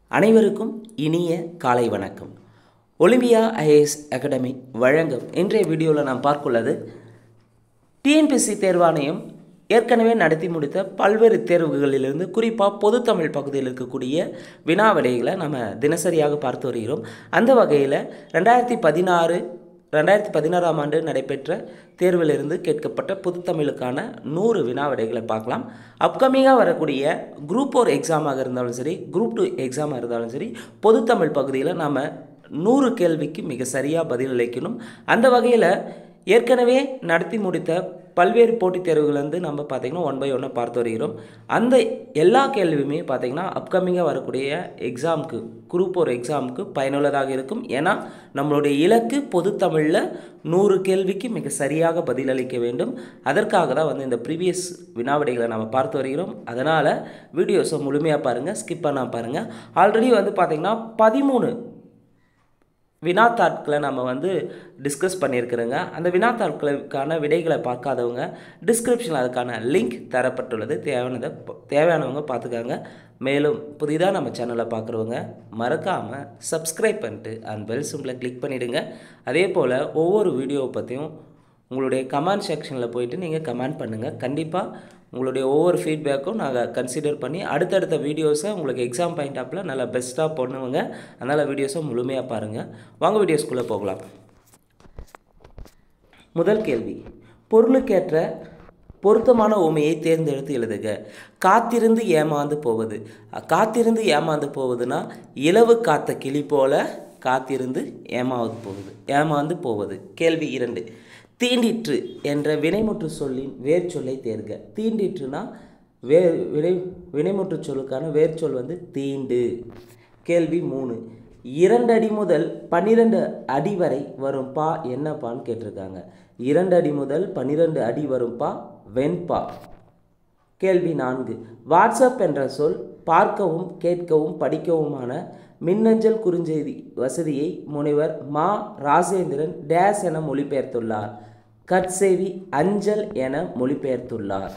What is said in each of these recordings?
அனைவருக்கும் இனிய காலை வணக்கம் ஒலிம்பியா ஐஏஎஸ் அகாடமி வழங்கும் இன்றைய வீடியோவில் நாம் பார்க்குள்ளது டிஎன்பிஎஸ்சி தேர்வாணையம் ஏற்கனவே நடத்தி முடித்த பல்வேறு தேர்வுகளிலிருந்து குறிப்பாக பொதுத்தமிழ் பகுதியில் இருக்கக்கூடிய வினா விடைகளை நம்ம தினசரியாக பார்த்து வருகிறோம் அந்த வகையில் ரெண்டாயிரத்தி பதினாறு ரெண்டாயிரத்தி பதினாறாம் ஆண்டு நடைபெற்ற தேர்விலிருந்து கேட்கப்பட்ட பொதுத்தமிழுக்கான நூறு வினா விடைகளை பார்க்கலாம் அப்கமிங்காக வரக்கூடிய குரூப் ஃபோர் எக்ஸாமாக இருந்தாலும் சரி குரூப் டூ எக்ஸாமாக இருந்தாலும் சரி பொதுத்தமிழ் பகுதியில் நாம் நூறு கேள்விக்கு மிக சரியாக பதிலளிக்கணும் அந்த வகையில் ஏற்கனவே நடத்தி முடித்த பல்வேறு போட்டித் தேர்வுகள் வந்து நம்ம பார்த்திங்கன்னா ஒன் பை ஒன்னாக பார்த்து வருகிறோம் அந்த எல்லா கேள்வியுமே பார்த்திங்கன்னா அப்கமிங்காக வரக்கூடிய எக்ஸாமுக்கு குரூப் ஒரு எக்ஸாமுக்கு பயனுள்ளதாக இருக்கும் ஏன்னா நம்மளுடைய இலக்கு பொதுத்தமிழில் நூறு கேள்விக்கு மிக சரியாக பதிலளிக்க வேண்டும் அதற்காக தான் வந்து இந்த ப்ரீவியஸ் வினாவிடைகளை நம்ம பார்த்து வருகிறோம் அதனால் வீடியோஸை முழுமையாக பாருங்கள் ஸ்கிப் பண்ணால் பாருங்கள் ஆல்ரெடி வந்து பார்த்திங்கன்னா பதிமூணு வினாத்தாட்களை நம்ம வந்து டிஸ்கஸ் பண்ணியிருக்கிறோங்க அந்த வினாத்தாட்களுக்கான விடைகளை பார்க்காதவங்க டிஸ்கிரிப்ஷனில் அதுக்கான லிங்க் தரப்பட்டுள்ளது தேவையானதை தேவையானவங்க பார்த்துக்காங்க மேலும் புதிதாக நம்ம சேனலை பார்க்குறவங்க மறக்காமல் சப்ஸ்கிரைப் பண்ணிட்டு அந்த பெல் சிம்பிளை கிளிக் பண்ணிவிடுங்க அதே போல் ஒவ்வொரு வீடியோவை பற்றியும் உங்களுடைய கமெண்ட் செக்ஷனில் போயிட்டு நீங்கள் கமெண்ட் பண்ணுங்கள் கண்டிப்பாக உங்களுடைய ஒவ்வொரு ஃபீட்பேக்கும் நாங்கள் கன்சிடர் பண்ணி அடுத்தடுத்த வீடியோஸை உங்களுக்கு எக்ஸாம் பாயிண்ட் ஆப்பில் நல்லா பெஸ்ட்டாக பண்ணுவோங்க அதனால் வீடியோஸை முழுமையாக பாருங்கள் வாங்க வீடியோஸ்குள்ளே போகலாம் முதல் கேள்வி பொருளுக்கேற்ற பொருத்தமான உமையை தேர்ந்தெடுத்து எழுதுக காத்திருந்து ஏமாந்து போவது காத்திருந்து ஏமாந்து போவதுன்னா இலவு காத்த கிளி போல காத்திருந்து ஏமாவது போகுது ஏமாந்து போவது கேள்வி இரண்டு தீண்டிற்று என்ற வினைமுற்று சொல்லின் வேர் சொல்லை தேர்க தீண்டிற்றுனா வே வினை வினைமுற்று சொல்லுக்கான வேர் சொல் வந்து தீண்டு கேள்வி மூணு இரண்டு அடி முதல் பன்னிரெண்டு அடி வரை வரும் பா என்ன பான்னு கேட்டிருக்காங்க இரண்டு அடி முதல் பன்னிரெண்டு அடி வரும் பா வெண்பா கேள்வி நான்கு வாட்ஸ்அப் என்ற சொல் பார்க்கவும் கேட்கவும் படிக்கவுமான மின்னஞ்சல் குறுஞ்செய்தி வசதியை முனைவர் மா ராஜேந்திரன் டேஸ் என மொழிபெயர்த்துள்ளார் கட்செவி அஞ்சல் என மொழிபெயர்த்துள்ளார்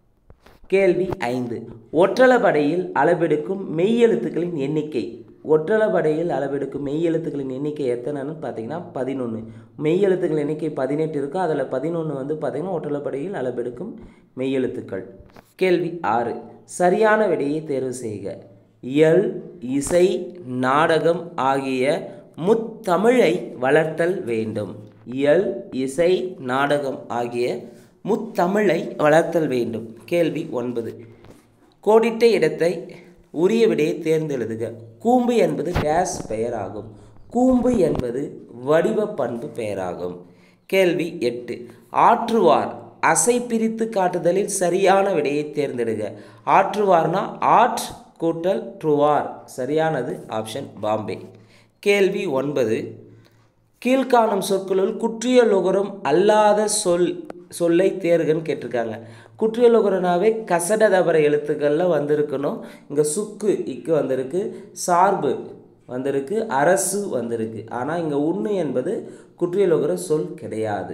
கேள்வி ஐந்து ஒற்றளபடையில் அளவெடுக்கும் மெய்யெழுத்துக்களின் எண்ணிக்கை ஒற்றளபடையில் அளவெடுக்கும் மெய்யெழுத்துக்களின் எண்ணிக்கை எத்தனைன்னு பார்த்தீங்கன்னா பதினொன்று மெய்யெழுத்துக்கள் எண்ணிக்கை பதினெட்டு இருக்கும் அதில் பதினொன்று வந்து பார்த்திங்கன்னா ஒற்றளபடையில் அளவெடுக்கும் மெய்யெழுத்துக்கள் கேள்வி ஆறு சரியான விடையை தேர்வு செய்க இயல் இசை நாடகம் ஆகிய முத்தமிழை வளர்த்தல் வேண்டும் இயல் இசை நாடகம் ஆகிய முத்தமிழை வளர்த்தல் வேண்டும் கேள்வி ஒன்பது கோடிட்ட இடத்தை உரிய விடையை தேர்ந்தெழுதுக கூம்பு என்பது டேஸ் பெயராகும் கூம்பு என்பது வடிவ பண்பு பெயராகும் கேள்வி எட்டு ஆற்றுவார் அசை பிரித்து காட்டுதலில் சரியான விடையை தேர்ந்தெடுக ஆற்றுவார்னா ஆட் கூட்டல் ட்ருவார் சரியானது ஆப்ஷன் பாம்பே கேள்வி ஒன்பது கீழ்காணும் சொற்களுள் குற்றிய லுகரம் அல்லாத சொல் சொல்லை தேர்கன்னு கேட்டிருக்காங்க குற்றிய லுகரனாவே கசட தவற எழுத்துக்களில் வந்திருக்கணும் இங்கே சுக்கு இக்கு வந்திருக்கு சார்பு வந்திருக்கு அரசு வந்திருக்கு ஆனால் இங்கே உண்ணு என்பது குற்றிய லுகர சொல் கிடையாது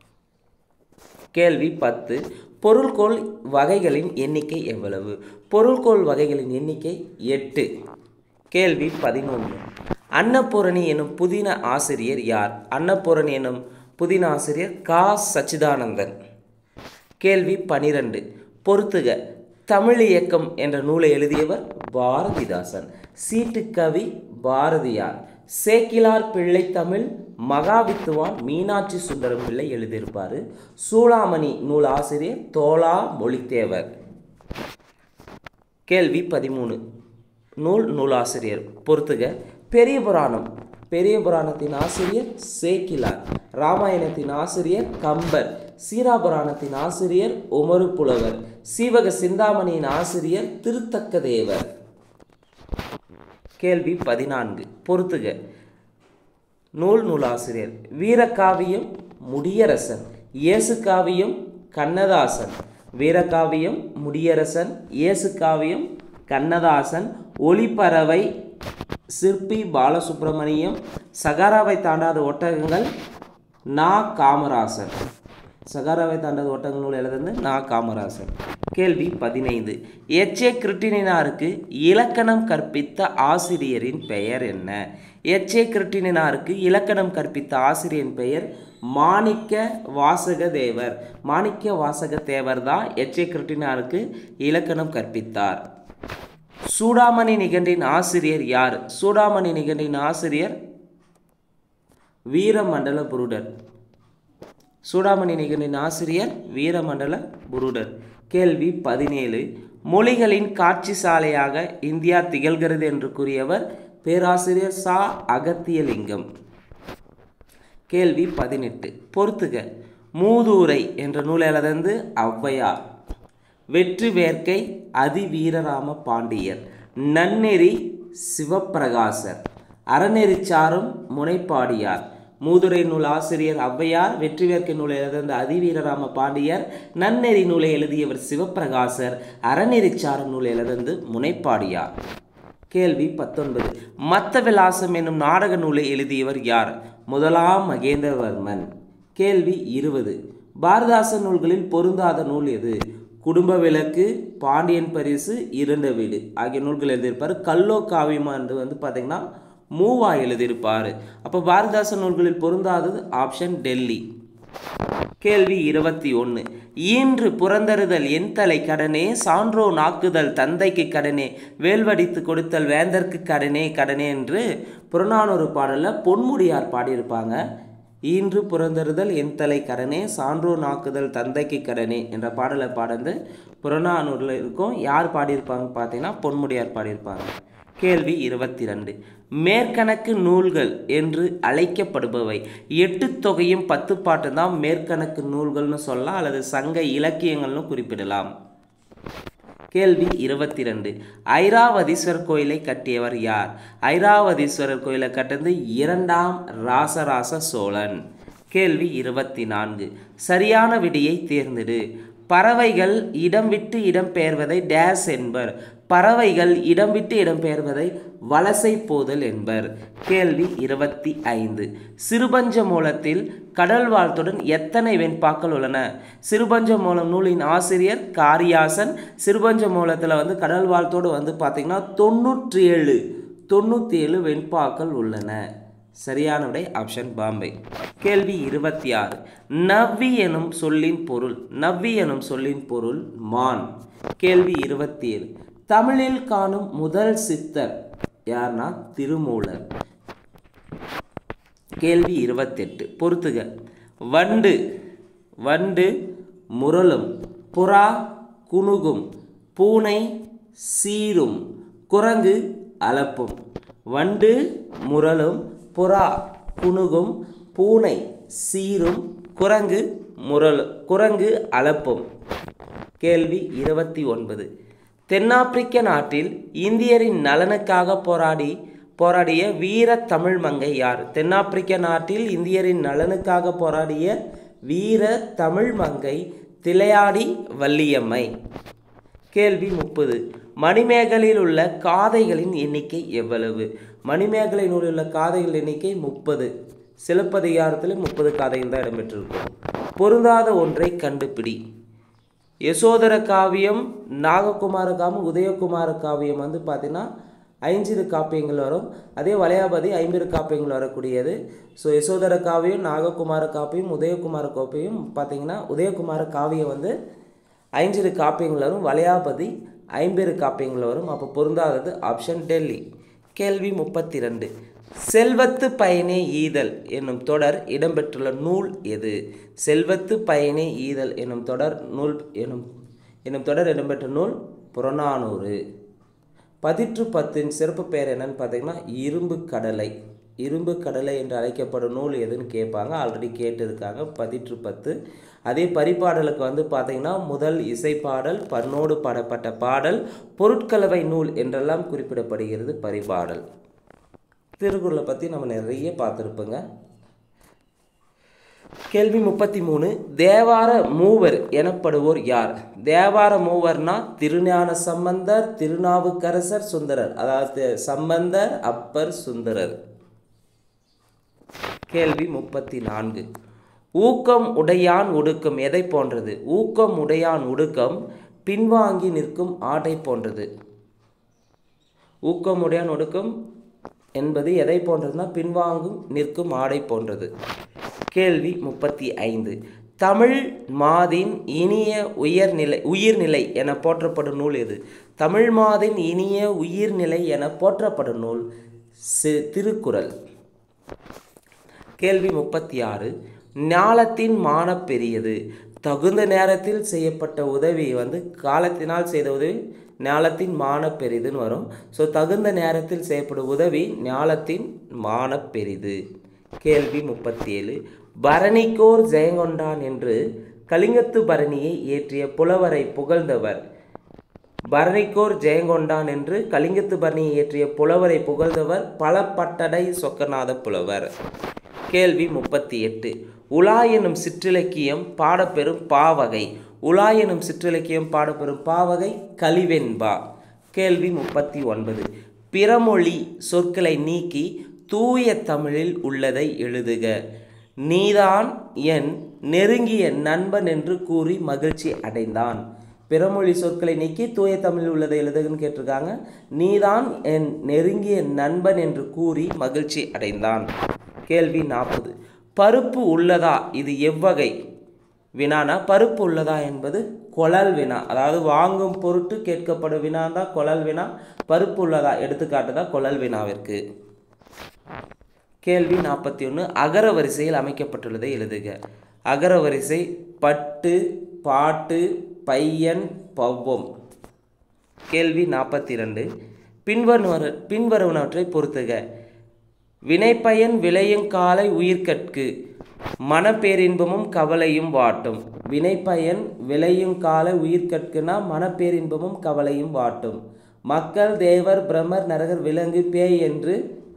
கேள்வி பத்து பொருள்கோள் வகைகளின் எண்ணிக்கை எவ்வளவு பொருள்கோள் வகைகளின் எண்ணிக்கை எட்டு கேள்வி பதினொன்று அன்னபூரணி எனும் புதின ஆசிரியர் யார் அன்னபூரணி எனும் புதின ஆசிரியர் கா சச்சிதானந்தன் கேள்வி பனிரெண்டு பொறுத்துக தமிழ் இயக்கம் என்ற நூலை எழுதியவர் பாரதிதாசன் சீட்டுக்கவி பாரதியார் சேக்கிலார் பிள்ளை தமிழ் மகாவித்துவான் மீனாட்சி சுந்தரம் பிள்ளை எழுதியிருப்பார் சூளாமணி நூல் ஆசிரியர் தோலா மொழித்தேவர் கேள்வி பதிமூணு நூல் நூலாசிரியர் பொறுத்துக பெரிய புராணம் பெரிய புராணத்தின் ஆசிரியர் சேக்கிலார் ராமாயணத்தின் ஆசிரியர் கம்பர் சீராபுராணத்தின் ஆசிரியர் உமரு புலவர் சீவக சிந்தாமணியின் ஆசிரியர் திருத்தக்க தேவர் கேள்வி பதினான்கு பொறுத்துக நூல் நூலாசிரியர் வீரகாவியம் முடியரசன் இயேசு காவியம் கண்ணதாசன் வீரகாவியம் முடியரசன் இயேசு காவியம் கண்ணதாசன் ஒளிப்பறவை சிற்பி பாலசுப்ரமணியம் சகாராவை தாண்டாத ஒட்டகங்கள் நா காமராசன் சகாராவை தாண்டாத ஒட்டகங்கள் நூல் எழுதுறது நா காமராசன் கேள்வி பதினைந்து எச்ஏ கிருட்டினாருக்கு இலக்கணம் கற்பித்த ஆசிரியரின் பெயர் என்ன எச்ஏ கிருட்டினாருக்கு இலக்கணம் கற்பித்த ஆசிரியரின் பெயர் மாணிக்க வாசக தேவர் மாணிக்க வாசக தேவர் தான் எச்ஏ கிருட்டினாருக்கு இலக்கணம் கற்பித்தார் சூடாமணி நிகண்டின் ஆசிரியர் யார் சூடாமணி நிகண்டின் ஆசிரியர் வீரமண்டல புருடர் சூடாமணி நிகண்டின் ஆசிரியர் வீரமண்டல புருடர் கேள்வி பதினேழு மொழிகளின் காட்சி சாலையாக இந்தியா திகழ்கிறது என்று கூறியவர் பேராசிரியர் சா அகத்தியலிங்கம் கேள்வி பதினெட்டு பொறுத்துக மூதூரை என்ற நூல் எழுதந்து ஔவையார் வெற்றி வேர்க்கை அதிவீரராம பாண்டியர் நன்னெறி சிவப்பிரகாசர் அறநெறிச்சாரும் முனைப்பாடியார் மூதுரை நூல் ஆசிரியர் ஔவையார் வெற்றி வேர்க்கை நூலை எழுந்த அதிவீரராம பாண்டியர் நன்னெறி நூலை எழுதியவர் சிவப்பிரகாசர் அறநெறிச்சாரும் நூலை எழுதந்து முனைப்பாடியார் கேள்வி பத்தொன்பது மத்த விலாசம் என்னும் நாடக நூலை எழுதியவர் யார் முதலாம் மகேந்திரவர்மன் கேள்வி இருபது பாரதாசன் நூல்களில் பொருந்தாத நூல் எது குடும்ப விளக்கு பாண்டியன் பரிசு இரண்ட வீடு ஆகிய நூல்கள் எழுதியிருப்பார் கல்லோ காவியமா என்று வந்து பார்த்தீங்கன்னா மூவா எழுதியிருப்பார் அப்போ பாரதாசன் நூல்களில் பொருந்தாதது ஆப்ஷன் டெல்லி கேள்வி இருபத்தி ஒன்று ஈன்று புறந்தருதல் என் தலை கடனே சான்றோ நாக்குதல் தந்தைக்கு கடனே வேல்வடித்து கொடுத்தல் வேந்தற்கு கடனே கடனே என்று புறநானூறு பாடலில் பொன்முடியார் பாடியிருப்பாங்க ஈன்று புறந்தருதல் என் தலை கடனே சான்றோ நாக்குதல் தந்தைக்கு கடனே என்ற பாடலை பாடந்து புறநானூரில் இருக்கும் யார் பாடியிருப்பாங்க பார்த்தீங்கன்னா பொன்முடியார் பாடியிருப்பாங்க கேள்வி இருபத்தி ரெண்டு மேற்கணக்கு நூல்கள் என்று அழைக்கப்படுபவை எட்டு தொகையும் பத்து பாட்டு தான் மேற்கணக்கு நூல்கள்னு சொல்லலாம் அல்லது சங்க இலக்கியங்கள்னு குறிப்பிடலாம் கேள்வி இருபத்தி ரெண்டு ஐராவதீஸ்வரர் கோயிலை கட்டியவர் யார் ஐராவதீஸ்வரர் கோயிலை கட்டது இரண்டாம் ராசராச சோழன் கேள்வி இருபத்தி நான்கு சரியான விடியை தேர்ந்தெடு பறவைகள் இடம் விட்டு இடம் பெயர்வதை டேஸ் என்பர் பறவைகள் இடம் விட்டு இடம் பெயர்வதை வலசை போதல் என்பர் கேள்வி இருபத்தி ஐந்து சிறுபஞ்ச மூலத்தில் கடல் வாழ்த்துடன் எத்தனை வெண்பாக்கள் உள்ளன சிறுபஞ்ச மூலம் நூலின் ஆசிரியர் காரியாசன் சிறுபஞ்ச மூலத்தில் வந்து கடல் வாழ்த்தோடு வந்து பார்த்திங்கன்னா தொண்ணூற்றி ஏழு தொண்ணூற்றி ஏழு வெண்பாக்கள் உள்ளன சரியான விடை ஆப்ஷன் பாம்பே கேள்வி இருபத்தி ஆறு நவ்வி எனும் சொல்லின் பொருள் நவ்வி எனும் சொல்லின் பொருள் மான் கேள்வி இருபத்தி ஏழு தமிழில் காணும் முதல் சித்தர் யார்னா திருமூலர் கேள்வி இருபத்தெட்டு பொறுத்துக வண்டு வண்டு முரளும் புறா குணுகும் பூனை சீரும் குரங்கு அலப்பும் வண்டு முரளும் புறா குணுகும் பூனை சீரும் குரங்கு முரல் குரங்கு அலப்பும் கேள்வி இருபத்தி ஒன்பது தென்னாப்பிரிக்க நாட்டில் இந்தியரின் நலனுக்காக போராடி போராடிய வீர தமிழ் மங்கை யார் தென்னாப்பிரிக்க நாட்டில் இந்தியரின் நலனுக்காக போராடிய வீர தமிழ் மங்கை திளையாடி வள்ளியம்மை கேள்வி முப்பது மணிமேகலையில் உள்ள காதைகளின் எண்ணிக்கை எவ்வளவு மணிமேகலை நூலில் உள்ள காதைகள் எண்ணிக்கை முப்பது சிலப்பதிகாரத்தில் முப்பது காதைகள் தான் இடம்பெற்றிருக்கும் பொருந்தாத ஒன்றை கண்டுபிடி யசோதர காவியம் நாககுமார காவியம் உதயகுமார காவியம் வந்து பார்த்தீங்கன்னா ஐஞ்சிறு காப்பியங்கள் வரும் அதே வளையாபதி ஐம்பது காப்பியங்கள் வரக்கூடியது ஸோ யசோதர காவியம் நாககுமார காப்பியம் உதயகுமார காப்பியம் பார்த்தீங்கன்னா உதயகுமார காவியம் வந்து ஐஞ்சிறு காப்பியங்கள் வரும் வளையாபதி ஐம்பெரு காப்பியங்கள் வரும் அப்போ பொருந்தாதது ஆப்ஷன் டெல்லி கேள்வி முப்பத்தி ரெண்டு செல்வத்து பயனே ஈதல் என்னும் தொடர் இடம்பெற்றுள்ள நூல் எது செல்வத்து பயனே ஈதல் என்னும் தொடர் நூல் என்னும் என்னும் தொடர் இடம்பெற்ற நூல் புறநானூறு பதிற்று பத்தின் சிறப்பு பெயர் என்னன்னு பார்த்தீங்கன்னா இரும்பு கடலை இரும்பு கடலை என்று அழைக்கப்படும் நூல் எதுன்னு கேட்பாங்க ஆல்ரெடி கேட்டிருக்காங்க பதிற்று பத்து அதே பரிபாடலுக்கு வந்து பார்த்தீங்கன்னா முதல் இசைப்பாடல் பண்ணோடு பாடப்பட்ட பாடல் பொருட்கலவை நூல் என்றெல்லாம் குறிப்பிடப்படுகிறது பரிபாடல் திருக்குறளை பற்றி நம்ம நிறைய பார்த்துருப்போங்க கேள்வி முப்பத்தி மூணு தேவார மூவர் எனப்படுவோர் யார் தேவார மூவர்னா திருஞான சம்பந்தர் திருநாவுக்கரசர் சுந்தரர் அதாவது சம்பந்தர் அப்பர் சுந்தரர் கேள்வி முப்பத்தி நான்கு ஊக்கம் உடையான் ஒடுக்கம் எதை போன்றது ஊக்கம் உடையான் ஒடுக்கம் பின்வாங்கி நிற்கும் ஆடை போன்றது ஊக்கமுடையான் ஒடுக்கம் என்பது எதை போன்றதுன்னா பின்வாங்கும் நிற்கும் ஆடை போன்றது கேள்வி முப்பத்தி ஐந்து தமிழ் மாதின் இனிய உயர்நிலை உயிர்நிலை என போற்றப்படும் நூல் எது தமிழ் மாதின் இனிய உயிர்நிலை என போற்றப்படும் நூல் சி திருக்குறள் கேள்வி முப்பத்தி ஆறு ஞாலத்தின் மான பெரியது தகுந்த நேரத்தில் செய்யப்பட்ட உதவி வந்து காலத்தினால் செய்த உதவி ஞாலத்தின் மான பெரிதுன்னு வரும் ஸோ தகுந்த நேரத்தில் செய்யப்படும் உதவி ஞாலத்தின் மான பெரிது கேள்வி முப்பத்தி ஏழு பரணிக்கோர் ஜெயங்கொண்டான் என்று கலிங்கத்து பரணியை ஏற்றிய புலவரை புகழ்ந்தவர் பரணிக்கோர் ஜெயங்கொண்டான் என்று கலிங்கத்து பரணியை ஏற்றிய புலவரை புகழ்ந்தவர் பலப்பட்டடை சொக்கநாத புலவர் கேள்வி முப்பத்தி எட்டு உலா எனும் சிற்றிலக்கியம் பாடப்பெறும் பாவகை உலா எனும் சிற்றிலக்கியம் பாடப்பெறும் பாவகை கலிவெண்பா கேள்வி முப்பத்தி ஒன்பது பிறமொழி சொற்களை நீக்கி தூய தமிழில் உள்ளதை எழுதுக நீதான் என் நெருங்கிய நண்பன் என்று கூறி மகிழ்ச்சி அடைந்தான் பிறமொழி சொற்களை நீக்கி தூய தமிழில் உள்ளதை எழுதுகன்னு கேட்டிருக்காங்க நீதான் என் நெருங்கிய நண்பன் என்று கூறி மகிழ்ச்சி அடைந்தான் கேள்வி நாற்பது பருப்பு உள்ளதா இது எவ்வகை வினானா பருப்பு உள்ளதா என்பது கொழல் வினா அதாவது வாங்கும் பொருட்டு கேட்கப்படும் வினா தான் கொழல் வினா பருப்பு உள்ளதா எடுத்துக்காட்டு தான் கொழல் வினாவிற்கு கேள்வி நாற்பத்தி ஒன்று அகர வரிசையில் அமைக்கப்பட்டுள்ளதை எழுதுக அகர வரிசை பட்டு பாட்டு பையன் பவ்வம் கேள்வி நாற்பத்தி ரெண்டு பின்வருவன பின்வருவனவற்றை பொறுத்துக வினைப்பயன் விளையும் காலை உயிர்கட்கு மனப்பேரின்பமும் கவலையும் வாட்டும் வினைப்பயன் விளையும் காலை உயிர்கட்குனா மனப்பேரின்பமும் கவலையும் வாட்டும் மக்கள் தேவர் பிரம்மர் நரகர் விலங்கு பேய் என்று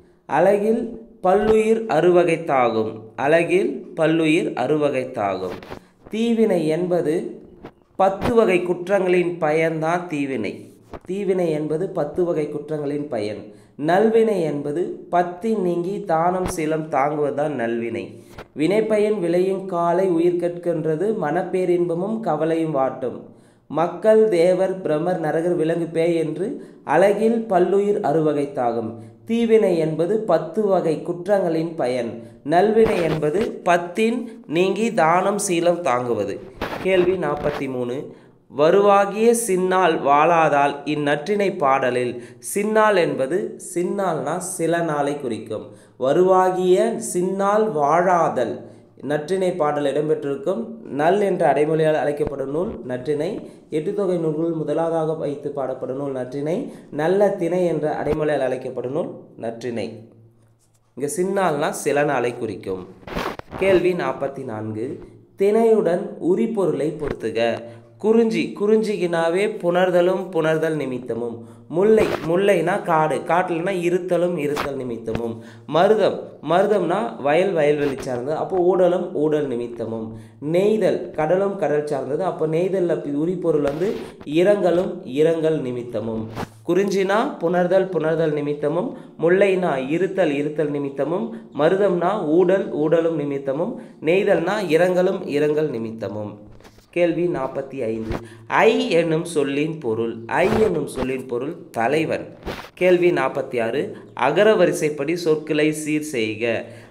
அழகில் பல்லுயிர் அறுவகைத்தாகும் அழகில் பல்லுயிர் அறுவகைத்தாகும் தீவினை என்பது பத்து வகை குற்றங்களின் பயன்தான் தீவினை தீவினை என்பது பத்து வகை குற்றங்களின் பயன் நல்வினை என்பது பத்தின் நீங்கி தானம் சீலம் தாங்குவதுதான் நல்வினை வினைப்பயன் விளையும் காலை உயிர் கற்கின்றது மனப்பேரின்பமும் கவலையும் வாட்டும் மக்கள் தேவர் பிரமர் நரகர் விலங்கு பேய் என்று அழகில் பல்லுயிர் அறுவகைத்தாகும் தீவினை என்பது பத்து வகை குற்றங்களின் பயன் நல்வினை என்பது பத்தின் நீங்கி தானம் சீலம் தாங்குவது கேள்வி நாற்பத்தி மூணு வருவாகிய சின்னால் வாழாதால் இந்நற்றினை பாடலில் சின்னால் என்பது சின்னால்னா சில நாளை குறிக்கும் வருவாகிய சின்னால் வாழாதல் நற்றினை பாடல் இடம்பெற்றிருக்கும் நல் என்ற அடைமொழியால் அழைக்கப்படும் நூல் நற்றினை எட்டு தொகை நூல்கள் முதலாவதாக வைத்து பாடப்படும் நூல் நற்றினை நல்ல திணை என்ற அடைமொழியால் அழைக்கப்படும் நூல் நற்றினை இங்கே சின்னால்னா சில நாளை குறிக்கும் கேள்வி நாற்பத்தி நான்கு திணையுடன் உரிபொருளை பொறுத்துக குறிஞ்சி குறிஞ்சிக்குனாவே புணர்தலும் புணர்தல் நிமித்தமும் முல்லை முல்லைனா காடு காட்டுலனா இருத்தலும் இருத்தல் நிமித்தமும் மருதம் மருதம்னா வயல் வயல்வெளி சார்ந்தது அப்போ ஊடலும் ஊடல் நிமித்தமும் நெய்தல் கடலும் கடல் சார்ந்தது அப்போ நெய்தலில் உரிப்பொருள் வந்து இரங்கலும் இரங்கல் நிமித்தமும் குறிஞ்சினா புணர்தல் புணர்தல் நிமித்தமும் முல்லைனா இருத்தல் இருத்தல் நிமித்தமும் மருதம்னா ஊடல் ஊடலும் நிமித்தமும் நெய்தல்னா இரங்கலும் இரங்கல் நிமித்தமும் கேள்வி நாற்பத்தி ஐந்து ஐ என்னும் சொல்லின் பொருள் ஐ என்னும் சொல்லின் பொருள் தலைவன் கேள்வி நாற்பத்தி ஆறு அகர வரிசைப்படி சொற்களை சீர் செய்க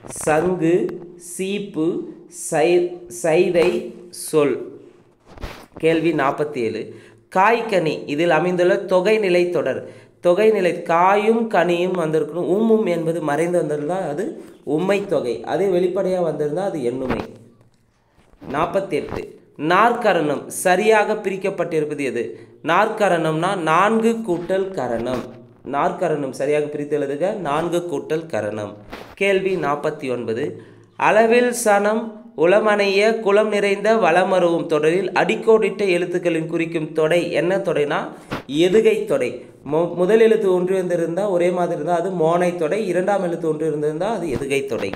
சங்கு சீப்பு சை சைதை சொல் கேள்வி நாற்பத்தி ஏழு காய்கனி இதில் அமைந்துள்ள தொகைநிலை தொடர் தொகைநிலை காயும் கனியும் வந்திருக்கணும் உம்மும் என்பது மறைந்து வந்திருந்தால் அது உம்மை தொகை அதே வெளிப்படையாக வந்திருந்தால் அது எண்ணுமை நாற்பத்தி எட்டு நாற்கரணம் சரியாக பிரிக்கப்பட்டிருப்பது எது நாற்கரணம்னா நான்கு கூட்டல் கரணம் நாற்கரணம் சரியாக பிரித்து எழுதுக நான்கு கூட்டல் கரணம் கேள்வி நாற்பத்தி ஒன்பது அளவில் சனம் உளமனைய குளம் நிறைந்த வளமருவும் தொடரில் அடிக்கோடிட்ட எழுத்துக்களின் குறிக்கும் தொடை என்ன தொடைனா எதுகை தொடை மொ முதல் எழுத்து ஒன்று இருந்திருந்தால் ஒரே மாதிரி இருந்தால் அது மோனை தொடை இரண்டாம் எழுத்து ஒன்று இருந்திருந்தால் அது எதுகை தொடை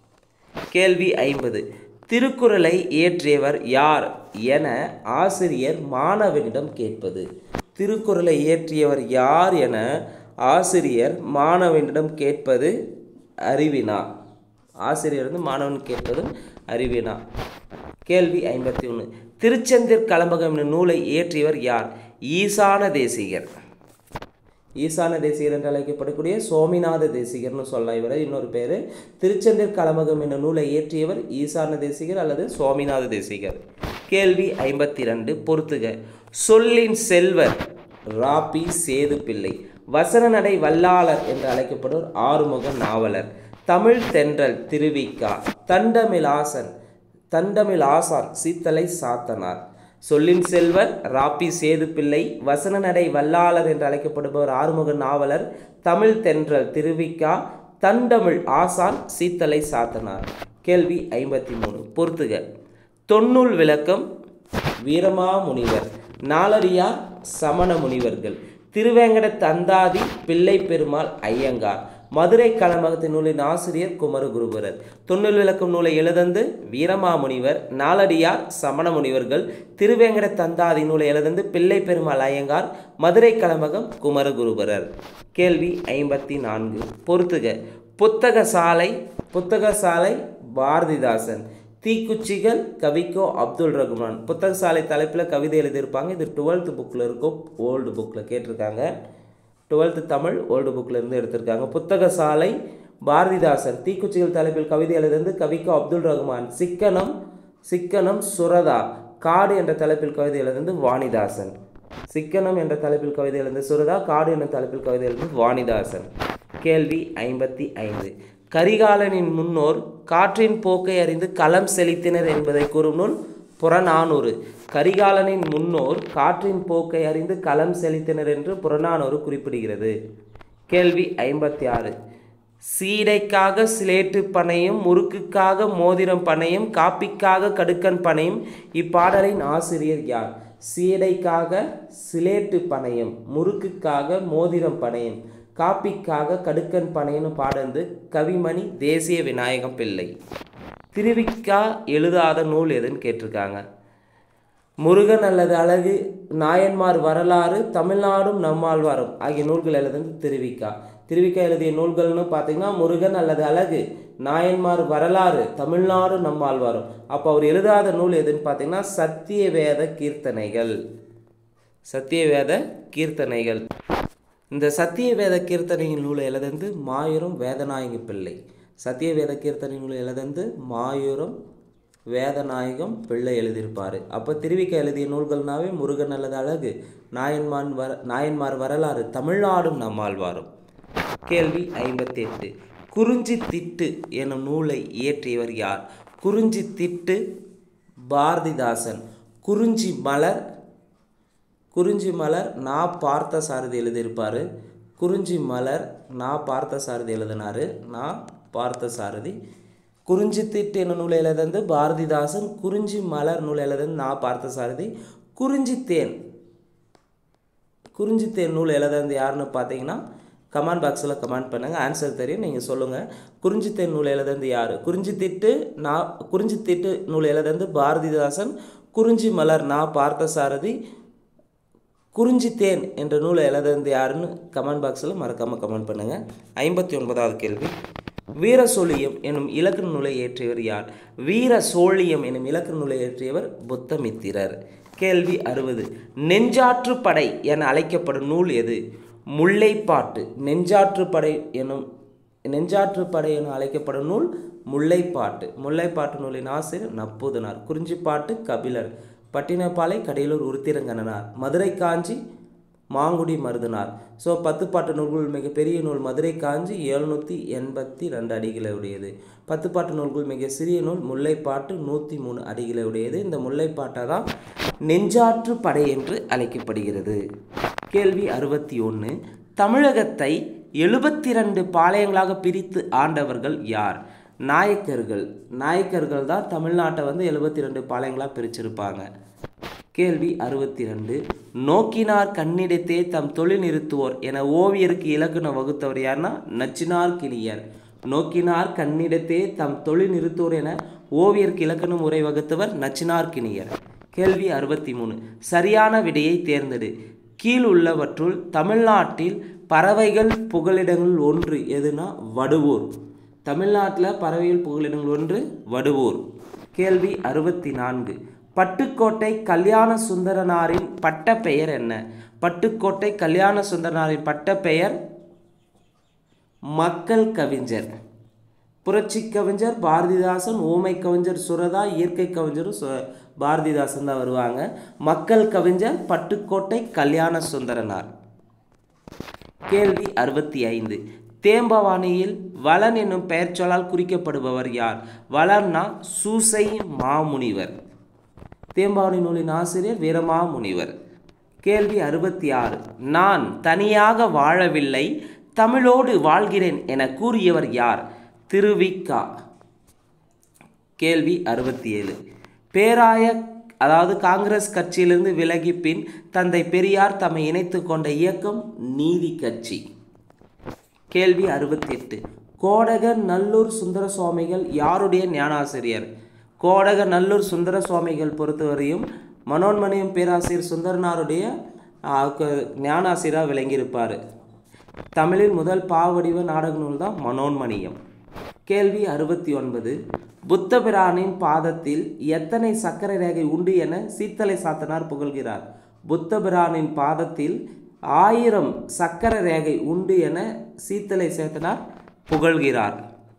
கேள்வி ஐம்பது திருக்குறளை இயற்றியவர் யார் என ஆசிரியர் மாணவனிடம் கேட்பது திருக்குறளை இயற்றியவர் யார் என ஆசிரியர் மாணவனிடம் கேட்பது அறிவினா ஆசிரியர் வந்து மாணவன் கேட்பது அறிவினா கேள்வி ஐம்பத்தி ஒன்று திருச்செந்திர் கலம்பகம் என்னும் நூலை இயற்றியவர் யார் ஈசான தேசிகர் ஈசான தேசிகர் என்று அழைக்கப்படக்கூடிய சோமிநாத தேசிகர்னு சொல்லலாம் இவரை இன்னொரு பேர் திருச்செந்தூர் கலமகம் என்ற நூலை இயற்றியவர் ஈசான தேசிகர் அல்லது சோமிநாத தேசிகர் கேள்வி ஐம்பத்தி ரெண்டு பொறுத்துக சொல்லின் செல்வர் ராபி சேது பிள்ளை வசன நடை வல்லாளர் என்று அழைக்கப்படுவோர் ஆறுமுக நாவலர் தமிழ் தென்றல் திருவிக்கா தண்டமிலாசன் தண்டமில் ஆசான் சீத்தலை சாத்தனார் சொல்லின் செல்வர் ராப்பி சேது பிள்ளை வசன நடை வல்லாளர் என்று அழைக்கப்படுபவர் ஆறுமுக நாவலர் தமிழ் தென்றல் திருவிக்கா தண்டமிழ் ஆசான் சீத்தலை சாத்தனார் கேள்வி ஐம்பத்தி மூணு பொறுத்துக தொன்னூல் விளக்கம் வீரமா முனிவர் நாலடியார் சமண முனிவர்கள் திருவேங்கட தந்தாதி பிள்ளை பெருமாள் ஐயங்கார் மதுரை கலமகத்தின் நூலின் ஆசிரியர் குமரகுருபரர் தொன்னூல் விளக்கும் நூலை எழுதந்து வீரமாமுனிவர் நாலடியார் சமண முனிவர்கள் திருவேங்கட தந்தாதி நூலை எழுதந்து பிள்ளை பெருமாள் ஐயங்கார் மதுரை கலமகம் குமரகுருபரர் கேள்வி ஐம்பத்தி நான்கு பொறுத்துக புத்தக சாலை புத்தக சாலை பாரதிதாசன் தீக்குச்சிகள் கவிக்கோ அப்துல் ரகுமான் புத்தக சாலை தலைப்பில் கவிதை எழுதியிருப்பாங்க இது டுவெல்த் புக்கில் இருக்கும் ஓல்டு புக்கில் கேட்டிருக்காங்க டுவெல்த்து தமிழ் ஓல்டு புக்கில் இருந்து எடுத்திருக்காங்க புத்தக சாலை பாரதிதாசன் தீக்குச்சிகள் தலைப்பில் கவிதை எழுதிருந்து கவிக்கோ அப்துல் ரகுமான் சிக்கனம் சிக்கனம் சுரதா காடு என்ற தலைப்பில் கவிதை எழுதிருந்து வாணிதாசன் சிக்கனம் என்ற தலைப்பில் கவிதை எழுந்த சுரதா காடு என்ற தலைப்பில் கவிதை எழுந்து வாணிதாசன் கேள்வி ஐம்பத்தி ஐந்து கரிகாலனின் முன்னோர் காற்றின் போக்கை அறிந்து களம் செலுத்தினர் என்பதை கூறும் நூல் புறநானூறு கரிகாலனின் முன்னோர் காற்றின் போக்கை அறிந்து களம் செலுத்தினர் என்று புறநானூறு குறிப்பிடுகிறது கேள்வி ஐம்பத்தி ஆறு சீடைக்காக சிலேட்டு பனையும் முறுக்குக்காக மோதிரம் பனையும் காப்பிக்காக கடுக்கன் பனையும் இப்பாடலின் ஆசிரியர் யார் சீடைக்காக சிலேட்டு பனையும் முறுக்குக்காக மோதிரம் பனையும் காப்பிக்காக கடுக்கன் பனையன்னு பாடந்து கவிமணி தேசிய விநாயகம் பிள்ளை திருவிக்கா எழுதாத நூல் எதுன்னு கேட்டிருக்காங்க முருகன் அல்லது அழகு நாயன்மார் வரலாறு தமிழ்நாடும் நம்மாழ்வாரும் ஆகிய நூல்கள் எழுதுந்து திருவிக்கா திருவிக்கா எழுதிய நூல்கள்னு பார்த்தீங்கன்னா முருகன் அல்லது அழகு நாயன்மார் வரலாறு தமிழ்நாடு நம்மாழ்வாரும் அப்போ அவர் எழுதாத நூல் எதுன்னு பார்த்தீங்கன்னா சத்தியவேத கீர்த்தனைகள் சத்தியவேத கீர்த்தனைகள் இந்த சத்தியவேத கீர்த்தனையின் நூலை எழுதந்து மாயூரம் வேதநாயகி பிள்ளை சத்தியவேத கீர்த்தனை நூலை எழுதந்து மாயூரம் வேதநாயகம் பிள்ளை எழுதியிருப்பார் அப்போ திருவிக்க எழுதிய நூல்கள்னாவே முருகன் அல்லது அழகு நாயன்மான் வர நாயன்மார் வரலாறு தமிழ்நாடும் நம்மாழ்வாரும் கேள்வி ஐம்பத்தி எட்டு குறிஞ்சி திட்டு எனும் நூலை இயற்றியவர் யார் குறிஞ்சி திட்டு பாரதிதாசன் குறிஞ்சி மலர் குறிஞ்சி மலர் நா பார்த்த சாரதி எழுதியிருப்பார் குறிஞ்சி மலர் நா பார்த்த சாரதி எழுதினார் நா பார்த்த சாரதி குறிஞ்சி திட்டு என்னும் நூலை எழுதந்து பாரதிதாசன் குறிஞ்சி மலர் நூல் எழுதந்து நா பார்த்த சாரதி குறிஞ்சி தேன் குறிஞ்சி தேன் நூல் எழுதந்து யாருன்னு பார்த்தீங்கன்னா கமெண்ட் பாக்ஸில் கமெண்ட் பண்ணுங்கள் ஆன்சர் தெரியும் நீங்கள் சொல்லுங்கள் குறிஞ்சி தேன் நூல் எழுதந்து யார் குறிஞ்சி திட்டு நான் குறிஞ்சி திட்டு நூல் எழுதந்து பாரதிதாசன் குறிஞ்சி மலர் நா பார்த்த சாரதி குறிஞ்சி தேன் என்ற நூலை எழுதுறது யாருன்னு கமெண்ட் பாக்ஸில் மறக்காமல் கமெண்ட் பண்ணுங்கள் ஐம்பத்தி ஒன்பதாவது கேள்வி வீர சோழியம் எனும் இலக்கண நூலை இயற்றியவர் யார் வீர சோழியம் எனும் இலக்கண நூலை இயற்றியவர் புத்தமித்திரர் கேள்வி அறுபது நெஞ்சாற்று படை என அழைக்கப்படும் நூல் எது முல்லைப்பாட்டு நெஞ்சாற்று படை எனும் நெஞ்சாற்று படை என அழைக்கப்படும் நூல் முல்லைப்பாட்டு முல்லைப்பாட்டு நூலின் ஆசிரியர் நப்பூதனார் குறிஞ்சிப்பாட்டு கபிலர் பட்டினப்பாலை கடையலூர் உருத்திரங்கண்ணனார் மதுரை காஞ்சி மாங்குடி மருதனார் ஸோ பத்து பாட்டு நூல்கள் மிகப்பெரிய நூல் மதுரை காஞ்சி எழுநூற்றி எண்பத்தி ரெண்டு அடிகளை உடையது பத்து பாட்டு நூல்கள் மிக சிறிய நூல் முல்லைப்பாட்டு நூற்றி மூணு அடிகளை உடையது இந்த முல்லைப்பாட்டை தான் நெஞ்சாற்று படை என்று அழைக்கப்படுகிறது கேள்வி அறுபத்தி ஒன்று தமிழகத்தை எழுபத்தி ரெண்டு பாளையங்களாக பிரித்து ஆண்டவர்கள் யார் நாயக்கர்கள் நாயக்கர்கள் தான் தமிழ்நாட்டை வந்து எழுபத்தி ரெண்டு பாளையங்களாக பிரிச்சிருப்பாங்க கேள்வி அறுபத்தி ரெண்டு நோக்கினார் கண்ணிடத்தே தம் தொழில் நிறுத்துவோர் என ஓவியருக்கு இலக்கணம் வகுத்தவர் யாருன்னா நச்சினார் கிளியர் நோக்கினார் கண்ணிடத்தே தம் தொழில் நிறுத்துவோர் என ஓவியருக்கு இலக்கணம் உரை வகுத்தவர் நச்சினார் கிணியர் கேள்வி அறுபத்தி மூணு சரியான விடையை தேர்ந்தெடு கீழ் உள்ளவற்றுள் தமிழ்நாட்டில் பறவைகள் புகலிடங்கள் ஒன்று எதுனா வடுவூர் தமிழ்நாட்டில் பறவைகள் புகலிடங்கள் ஒன்று வடுவூர் கேள்வி அறுபத்தி நான்கு பட்டுக்கோட்டை கல்யாண சுந்தரனாரின் பட்ட பெயர் என்ன பட்டுக்கோட்டை கல்யாண சுந்தரனாரின் பட்ட பெயர் மக்கள் கவிஞர் புரட்சி கவிஞர் பாரதிதாசன் ஊமை கவிஞர் சுரதா இயற்கை கவிஞரும் சு பாரதிதாசன் தான் வருவாங்க மக்கள் கவிஞர் பட்டுக்கோட்டை கல்யாண சுந்தரனார் கேள்வி அறுபத்தி ஐந்து தேம்பவாணியில் வளன் என்னும் பெயர் சொல்லால் குறிக்கப்படுபவர் யார் வளன்னா சூசை மாமுனிவர் தேம்பாவணி நூலின் ஆசிரியர் வீரமாமுனிவர் கேள்வி அறுபத்தி ஆறு நான் தனியாக வாழவில்லை தமிழோடு வாழ்கிறேன் என கூறியவர் யார் திருவிக்கா கேள்வி அறுபத்தி ஏழு பேராய அதாவது காங்கிரஸ் கட்சியிலிருந்து விலகி பின் தந்தை பெரியார் தம்மை இணைத்து கொண்ட இயக்கம் நீதி கட்சி கேள்வி அறுபத்தி எட்டு கோடக நல்லூர் சுந்தர சுவாமிகள் யாருடைய ஞானாசிரியர் கோடக நல்லூர் சுந்தர சுவாமிகள் பொறுத்தவரையும் மனோன்மணியம் பேராசிரியர் சுந்தரனாருடைய ஆ, க- ஞானாசிரியராக விளங்கியிருப்பார் தமிழின் முதல் பாவடிவ நாடக நூல் தான் மனோன்மணியம் கேள்வி அறுபத்தி ஒன்பது புத்தபிரானின் பாதத்தில் எத்தனை சக்கரை ரேகை உண்டு என சீத்தலை சாத்தனார் புகழ்கிறார் புத்தபிரானின் பாதத்தில் ஆயிரம் சக்கர ரேகை உண்டு என சீத்தலை சேத்தனார் புகழ்கிறார்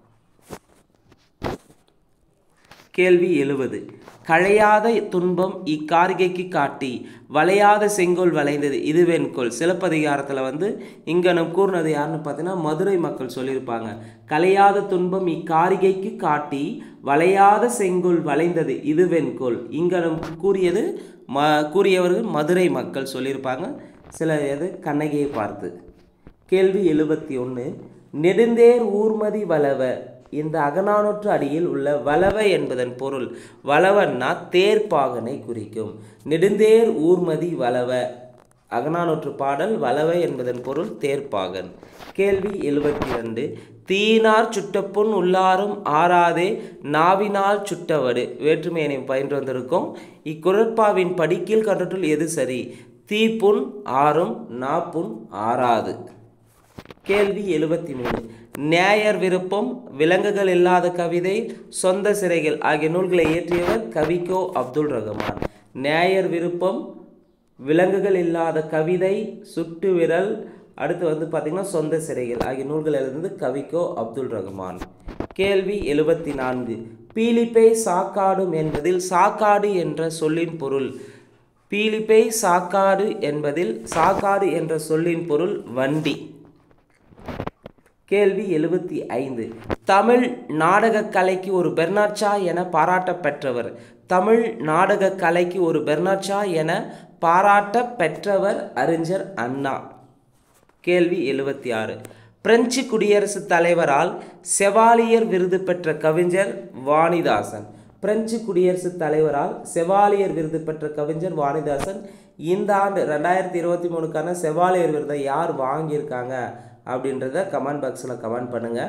கேள்வி எழுவது களையாத துன்பம் இக்காரிகைக்கு காட்டி வளையாத செங்கோல் வளைந்தது இதுவென்கோல் சிலப்பதிகாரத்தில் வந்து இங்கனம் கூர்னது யாருன்னு பார்த்தீங்கன்னா மதுரை மக்கள் சொல்லியிருப்பாங்க களையாத துன்பம் இக்காரிகைக்கு காட்டி வளையாத செங்கோல் வளைந்தது இதுவென்கோல் இங்கனம் கூறியது ம கூறியவர்கள் மதுரை மக்கள் சொல்லியிருப்பாங்க சில இது கண்ணகியை பார்த்து கேள்வி எழுபத்தி ஒன்று நெடுந்தேர் ஊர்மதி வளவ இந்த அகநானூற்று அடியில் உள்ள வளவ என்பதன் பொருள் வளவன்னா தேர்ப்பாகனை குறிக்கும் நெடுந்தேர் ஊர்மதி வளவ அகநானூற்று பாடல் வளவ என்பதன் பொருள் தேர்ப்பாகன் கேள்வி எழுபத்தி ரெண்டு தீயினார் சுட்டப்புண் உள்ளாரும் ஆறாதே நாவினால் சுட்டவடு வேற்றுமையனை பயின்று வந்திருக்கும் இக்குரட்பாவின் படிக்கீழ் கண்டற்றுள் எது சரி தீப்புண் ஆறும் நாப்புண் ஆறாது கேள்வி எழுபத்தி மூணு நேயர் விருப்பம் விலங்குகள் இல்லாத கவிதை சொந்த சிறைகள் ஆகிய நூல்களை இயற்றியவர் கவிக்கோ அப்துல் ரஹ்மான் நேயர் விருப்பம் விலங்குகள் இல்லாத கவிதை சுட்டு விரல் அடுத்து வந்து பார்த்திங்கன்னா சொந்த சிறைகள் ஆகிய நூல்கள் எழுதினது கவிக்கோ அப்துல் ரஹ்மான் கேள்வி எழுபத்தி நான்கு பீலிப்பை சாக்காடும் என்பதில் சாக்காடு என்ற சொல்லின் பொருள் பீலிப்பை சாக்காடு என்பதில் சாக்காடு என்ற சொல்லின் பொருள் வண்டி கேள்வி எழுபத்தி ஐந்து தமிழ் நாடகக் கலைக்கு ஒரு பெர்னாட்சா என பாராட்ட பெற்றவர் தமிழ் நாடகக் கலைக்கு ஒரு பெர்னாட்சா என பாராட்ட பெற்றவர் அறிஞர் அண்ணா கேள்வி எழுபத்தி ஆறு பிரெஞ்சு குடியரசுத் தலைவரால் செவாலியர் விருது பெற்ற கவிஞர் வாணிதாசன் பிரெஞ்சு குடியரசுத் தலைவரால் செவாலியர் விருது பெற்ற கவிஞர் வாணிதாசன் இந்த ஆண்டு ரெண்டாயிரத்தி இருபத்தி மூணுக்கான செவாலியர் விருதை யார் வாங்கியிருக்காங்க அப்படின்றத கமெண்ட் பாக்ஸில் கமெண்ட் பண்ணுங்கள்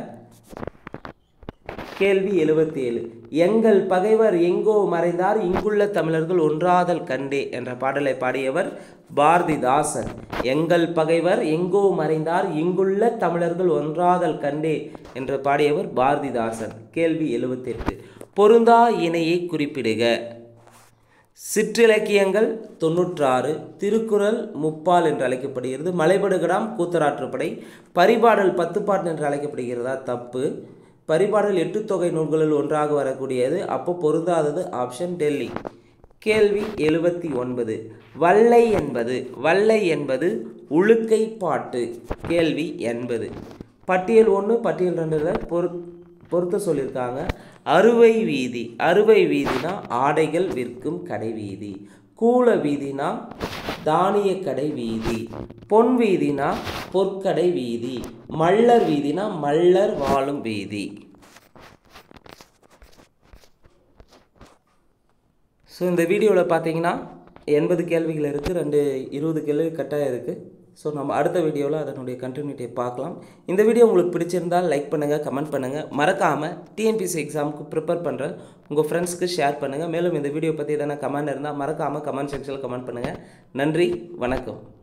கேள்வி எழுபத்தி ஏழு எங்கள் பகைவர் எங்கோ மறைந்தார் இங்குள்ள தமிழர்கள் ஒன்றாதல் கண்டே என்ற பாடலை பாடியவர் பாரதிதாசன் எங்கள் பகைவர் எங்கோ மறைந்தார் இங்குள்ள தமிழர்கள் ஒன்றாதல் கண்டே என்று பாடியவர் பாரதிதாசன் கேள்வி எழுபத்தெட்டு பொருந்தா இணையை குறிப்பிடுக சிற்றிலக்கியங்கள் தொண்ணூற்றாறு திருக்குறள் முப்பால் என்று அழைக்கப்படுகிறது மலைபடுகடாம் கூத்தராற்றுப்படை பரிபாடல் பத்துப்பாட்டு என்று அழைக்கப்படுகிறதா தப்பு பரிபாடல் எட்டு தொகை நூல்களில் ஒன்றாக வரக்கூடியது அப்போ பொருந்தாதது ஆப்ஷன் டெல்லி கேள்வி எழுபத்தி ஒன்பது வல்லை என்பது வல்லை என்பது உழுக்கை பாட்டு கேள்வி எண்பது பட்டியல் ஒன்று பட்டியல் ரெண்டில் பொரு பொருத்த சொல்லியிருக்காங்க அறுவை வீதி அறுவை வீதினா ஆடைகள் விற்கும் கடை வீதி கூல வீதினா தானிய கடை வீதி பொன் வீதினா பொற்கடை வீதி மல்லர் வீதினா மல்லர் வாழும் வீதி ஸோ இந்த வீடியோவில் பார்த்தீங்கன்னா எண்பது கேள்விகள் இருக்குது ரெண்டு இருபது கேள்வி கட்டாயம் இருக்குது ஸோ நம்ம அடுத்த வீடியோவில் அதனுடைய கண்டினியூட்டியை பார்க்கலாம் இந்த வீடியோ உங்களுக்கு பிடிச்சிருந்தால் லைக் பண்ணுங்கள் கமெண்ட் பண்ணுங்கள் மறக்காமல் டிஎன்பிசி எக்ஸாமுக்கு ப்ரிப்பேர் பண்ணுற உங்கள் ஃப்ரெண்ட்ஸ்க்கு ஷேர் பண்ணுங்கள் மேலும் இந்த வீடியோ பற்றி எதனா கமெண்ட் இருந்தால் மறக்காமல் கமெண்ட் செக்ஷனில் கமெண்ட் பண்ணுங்கள் நன்றி வணக்கம்